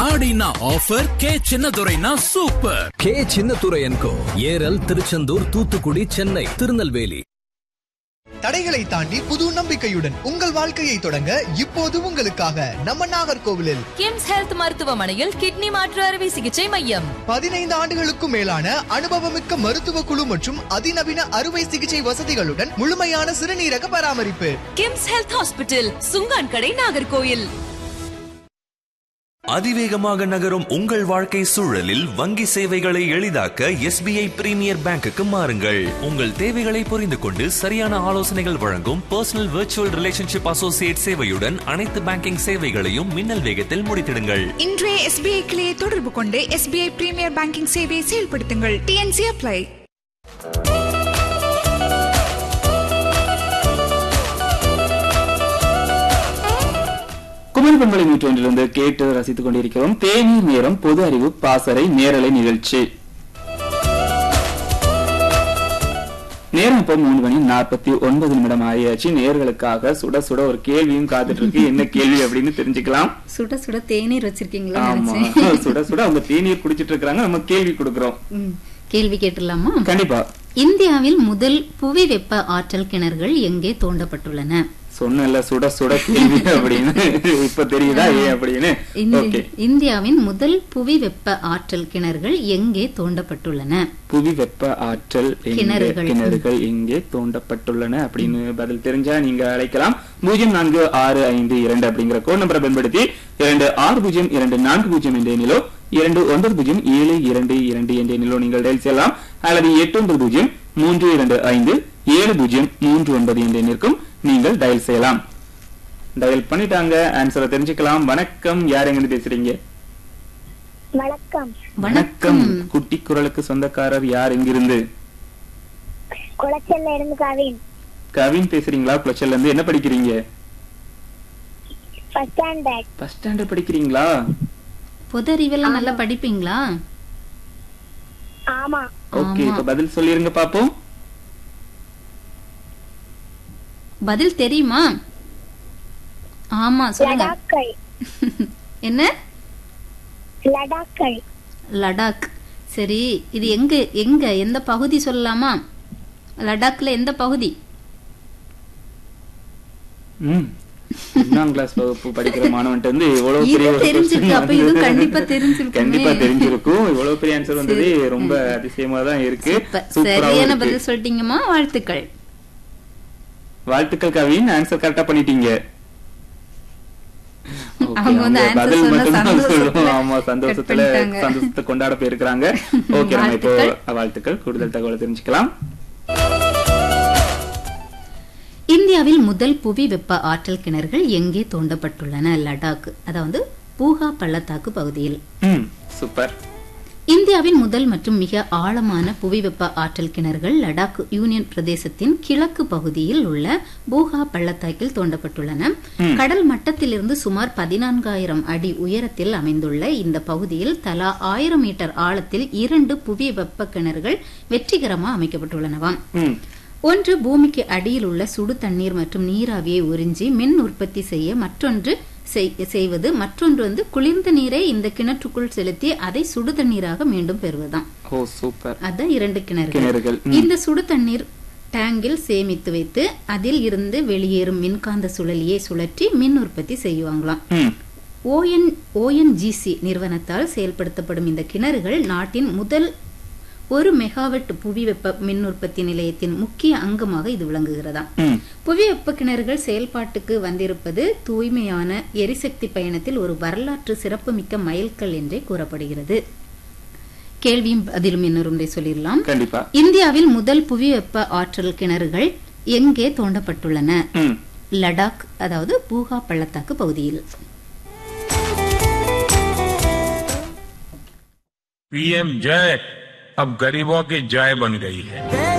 ஆடினா offer K சின்னதுரைனா super K சின்னத்துரையன்கோ ஏரல் திருச்செந்தூர் தூத்துக்குடி சென்னை திருநெல்வேலி தடைகளை தாண்டி புது நம்பிக்கையுடன் உங்கள் வாழ்க்கையை தொடங்க இப்போது உங்களுக்காக நம்ம நாகர்கோவிலில் கிம்ஸ் ஹெல்த் மருத்துவமனையில் கிட்னி மாற்று அறுவை சிகிச்சை மையம் பதினைந்து ஆண்டுகளுக்கும் மேலான அனுபவமிக்க மருத்துவ குழு மற்றும் அதிநவீன அறுவை சிகிச்சை வசதிகளுடன் முழுமையான சிறுநீரக பராமரிப்பு கிம்ஸ் ஹெல்த் ஹாஸ்பிட்டல் சுங்கான் கடை நாகர்கோயில் அதிவேகமாக நகரும் உங்கள் வாழ்க்கை சூழலில் வங்கி சேவைகளை எளிதாக்க எஸ்பிஐ பிரீமியர் பேங்குக்கு மாறுங்கள் உங்கள் தேவைகளை புரிந்து கொண்டு சரியான ஆலோசனைகள் வழங்கும் பர்சனல் விர்ச்சுவல் ரிலேஷன்ஷிப் அசோசியேட் சேவையுடன் அனைத்து பேங்கிங் சேவைகளையும் மின்னல் வேகத்தில் முடித்திடுங்கள் இன்றைய எஸ்பிஐ கிளையை தொடர்பு கொண்டு எஸ்பிஐ பிரீமியர் பேங்கிங் சேவையை செயல்படுத்துங்கள் டிஎன்சி அப்ளை குமரி பண்பலை நூற்றொன்றிலிருந்து கேட்டு ரசித்துக் கொண்டிருக்கிறோம் தேநீர் நேரம் பொது அறிவு பாசறை நேரலை நிகழ்ச்சி நேரம் இப்போ மூணு மணி நாற்பத்தி ஒன்பது நிமிடம் ஆகியாச்சு நேர்களுக்காக சுட சுட ஒரு கேள்வியும் காத்துட்டு இருக்கு என்ன கேள்வி அப்படின்னு தெரிஞ்சுக்கலாம் சுட சுட தேநீர் வச்சிருக்கீங்களா ஆமா நினைச்சேன் சுட சுட அவங்க தேநீர் குடிச்சிட்டு இருக்காங்க நம்ம கேள்வி கொடுக்கிறோம் ம். கேள்வி கேட்டுடலாமா கண்டிப்பா இந்தியாவில் முதல் புவி வெப்ப ஆற்றல் கிணறுகள் எங்கே தோண்டப்பட்டுள்ளன சொன்னல சுட சுட கேள்வி அப்படின்னு இப்ப தெரியுதா ஏன் அப்படின்னு இந்த- ஓகே இந்தியாவின் முதல் புவி வெப்ப ஆற்றல் கிணறுகள் எங்கே தோண்டப்பட்டுள்ளன புவி வெப்ப ஆற்றல் எங்கே- கிணறுகள். கிணறுகள் எங்கே தோண்டப்பட்டுள்ளன அப்படின்னு பதில் தெரிஞ்சா நீங்க அழைக்கலாம் பூஜ்ஜியம் நான்கு ஆறு ஐந்து இரண்டு அப்படிங்கிற கோட் நம்பரை பயன்படுத்தி இரண்டு ஆறு பூஜ்ஜியம் இரண்டு நான்கு பூஜ்ஜியம் என்ற எண்ணிலோ இரண்டு ஒன்பது பூஜ்ஜியம் ஏழு இரண்டு இரண்டு என்ற எண்ணிலோ நீங்கள் டயல் செய்யலாம் அல்லது எட்டு ஒன்பது பூஜ்ஜியம் மூன்று இரண்டு ஐந்து ஏழு பூஜ்ஜியம் மூன்று ஒன்பது என்ற எண்ணிற்கும் நீங்கள் டயல் செய்யலாம் டயல் பண்ணிட்டாங்க ஆன்சரை தெரிஞ்சுக்கலாம் வணக்கம் யார் எங்கிருந்து பேசுறீங்க வணக்கம் வணக்கம் குட்டி குரலுக்கு சொந்தக்காரர் யார் எங்கிருந்து குளச்சல்ல இருந்து கவின் கவின் பேசுறீங்களா குளச்சல்ல இருந்து என்ன படிக்கிறீங்க ஃபர்ஸ்ட் ஸ்டாண்டர்ட் ஃபர்ஸ்ட் ஸ்டாண்டர்ட் படிக்கிறீங்களா பொது அறிவெல்லாம் நல்லா படிப்பீங்களா ஆமா ஓகே ஆமா. இப்ப பதில் சொல்லிருங்க பாப்போம் பதில் தெரியுமா ஆமா சொல்லுங்க லடாக்கை என்ன லடாக்கை லடாக் சரி இது எங்க எங்க எந்த பகுதி சொல்லலாமா லடாக்ல எந்த பகுதி ம் ஒன்னாம் கிளாஸ் வகுப்பு படிக்கிற மாணவன்ட்ட வந்து இவ்வளவு இது பெரிய ஒரு தெரிஞ்சிருக்கு. question அப்ப இதுவும் வந்து- கண்டிப்பா தெரிஞ்சிருக்குமே. கண்டிப்பா தெரிஞ்சிருக்கும் இவ்வளவு பெரிய ஆன்சர் வந்தது ரொம்ப அதிசயமா தான் இருக்கு சூப்பர். சூப்பராவும் சரியான இருக்கு. பதில் சொல்லிட்டீங்கம்மா வாழ்த்துக்கள் வாழ்த்துக்கள் கவின் ஆன்சர் கரெக்டா பண்ணிட்டீங்க Okay, அவங்க வந்து அவங்க answer பதில் சொன்ன மட்டும் தான் சந்தோஷத்துல சொல்லுவோம். ஆமா cut சந்தோஷத்துல பண்ணிட்டாங்க. சந்தோஷத்தை கொண்டாட போயிருக்கிறாங்க ஓகே நம்ம இப்போ வாழ்த்துக்கள். வாழ்த்துக்கள் கூடுதல் தகவலை தெரிஞ்சுக்கலாம் இந்தியாவில் முதல் புவி வெப்ப ஆற்றல் கிணறுகள் எங்கே தோண்டப்பட்டுள்ளன லடாக் அதாவது பூகா பள்ளத்தாக்கு பகுதியில் ம் சூப்பர் இந்தியாவின் முதல் மற்றும் மிக ஆழமான புவி வெப்ப ஆற்றல் கிணறுகள் லடாக் யூனியன் பிரதேசத்தின் கிழக்கு பகுதியில் உள்ள பூகா பள்ளத்தாக்கில் தோண்டப்பட்டுள்ளன கடல் மட்டத்திலிருந்து சுமார் பதினான்காயிரம் அடி உயரத்தில் அமைந்துள்ள இந்த பகுதியில் தலா ஆயிரம் மீட்டர் ஆழத்தில் இரண்டு புவி வெப்ப கிணறுகள் வெற்றிகரமாக அமைக்கப்பட்டுள்ளனவாம் ம் ஒன்று பூமிக்கு அடியில் உள்ள சுடு தண்ணீர் மற்றும் நீராவியை உறிஞ்சி மின் உற்பத்தி செய்ய மற்றொன்று செய்- செய்வது மற்றொன்று வந்து குளிர்ந்த நீரை இந்த கிணற்றுக்குள் செலுத்தி அதை சுடு தண்ணீராக மீண்டும் பெறுவதாம் ஓ சூப்பர் அதான் இரண்டு கிணறுகள் கிணறுகள் ம். இந்த சுடு தண்ணீர் டேங்கில் சேமித்து வைத்து அதில் இருந்து வெளியேறும் மின்காந்த சுழலியை சுழற்றி மின் உற்பத்தி செய்வாங்களாம் ம் ஓஎன் ஓஎன்ஜிசி நிறுவனத்தால் செயல்படுத்தப்படும் இந்த கிணறுகள் நாட்டின் முதல் ஒரு மெகாவாட் புவி வெப்ப மின் உற்பத்தி நிலையத்தின் முக்கிய அங்கமாக இது விளங்குகிறதாம் ம் புவி வெப்ப கிணறுகள் செயல்பாட்டுக்கு வந்திருப்பது தூய்மையான எரிசக்தி பயணத்தில் ஒரு வரலாற்று சிறப்புமிக்க மைல்கல் என்றே கூறப்படுகிறது கேள்வியும் பதிலும் இன்னொரு முறை சொல்லிடலாம் கண்டிப்பா இந்தியாவில் முதல் புவி வெப்ப ஆற்றல் கிணறுகள் எங்கே தோண்டப்பட்டுள்ளன ம் லடாக் அதாவது பூகா பள்ளத்தாக்கு பகுதியில் पीएम जय अब गरीबों की जय बन गई है